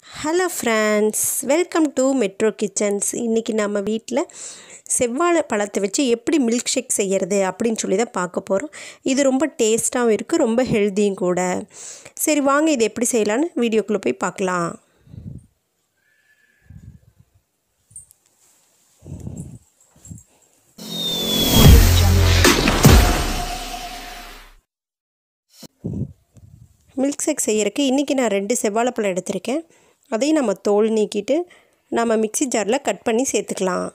hello friends welcome to metro kitchens இன்றைக்கி நம்ம வீட்டில் செவ்வாழை பழத்தை வச்சு எப்படி மில்க் ஷேக் செய்கிறது அப்படின்னு சொல்லி தான் பார்க்க போகிறோம் இது ரொம்ப டேஸ்ட்டாகவும் இருக்குது ரொம்ப ஹெல்த்தியும் கூட சரி வாங்க இது எப்படி செய்யலான்னு வீடியோக்குள்ளே போய் பார்க்கலாம் மில்க் ஷேக் செய்யறதுக்கு இன்றைக்கி நான் ரெண்டு செவ்வாழைப்பழம் எடுத்திருக்கேன் அதையும் நம்ம தோல் நீக்கிட்டு நம்ம மிக்சி ஜாரில் கட் பண்ணி சேர்த்துக்கலாம்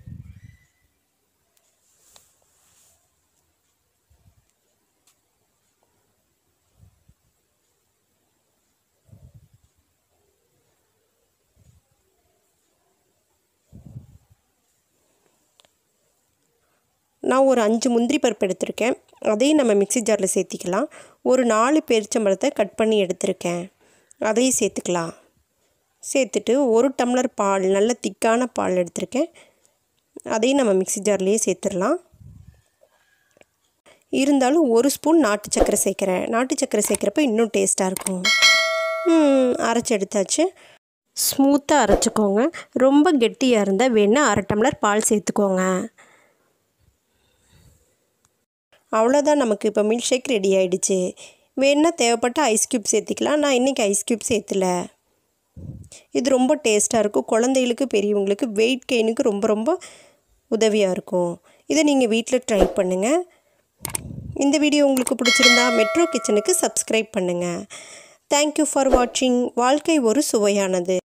நான் ஒரு அஞ்சு முந்திரி பருப்பு எடுத்திருக்கேன் அதையும் நம்ம மிக்சி ஜாரில் சேர்த்திக்கலாம் ஒரு நாலு பேரிச்சம்பழத்தை கட் பண்ணி எடுத்திருக்கேன் அதையும் சேர்த்துக்கலாம் சேர்த்துட்டு ஒரு டம்ளர் பால் நல்ல திக்கான பால் எடுத்திருக்கேன் அதையும் நம்ம மிக்சி ஜார்லேயே சேர்த்துடலாம் இருந்தாலும் ஒரு ஸ்பூன் நாட்டு சக்கரை சேர்க்குறேன் நாட்டு சக்கரை சேர்க்குறப்ப இன்னும் டேஸ்ட்டாக இருக்கும் அரைச்சி எடுத்தாச்சு ஸ்மூத்தாக அரைச்சிக்கோங்க ரொம்ப கெட்டியாக இருந்தால் வேணால் அரை டம்ளர் பால் சேர்த்துக்கோங்க அவ்வளோதான் நமக்கு இப்போ மில்க் ஷேக் ரெடி ஆகிடுச்சு வேணுன்னா தேவைப்பட்ட ஐஸ் க்யூப் சேர்த்திக்கலாம் நான் இன்றைக்கி ஐஸ் க்யூப் சேர்த்துல இது ரொம்ப டேஸ்ட்டாக இருக்கும் குழந்தைகளுக்கு பெரியவங்களுக்கு வெயிட் கெயினுக்கு ரொம்ப ரொம்ப உதவியாக இருக்கும் இதை நீங்கள் வீட்டில் ட்ரை பண்ணுங்கள் இந்த வீடியோ உங்களுக்கு பிடிச்சிருந்தா மெட்ரோ கிச்சனுக்கு சப்ஸ்கிரைப் பண்ணுங்கள் தேங்க்யூ ஃபார் வாட்சிங் வாழ்க்கை ஒரு சுவையானது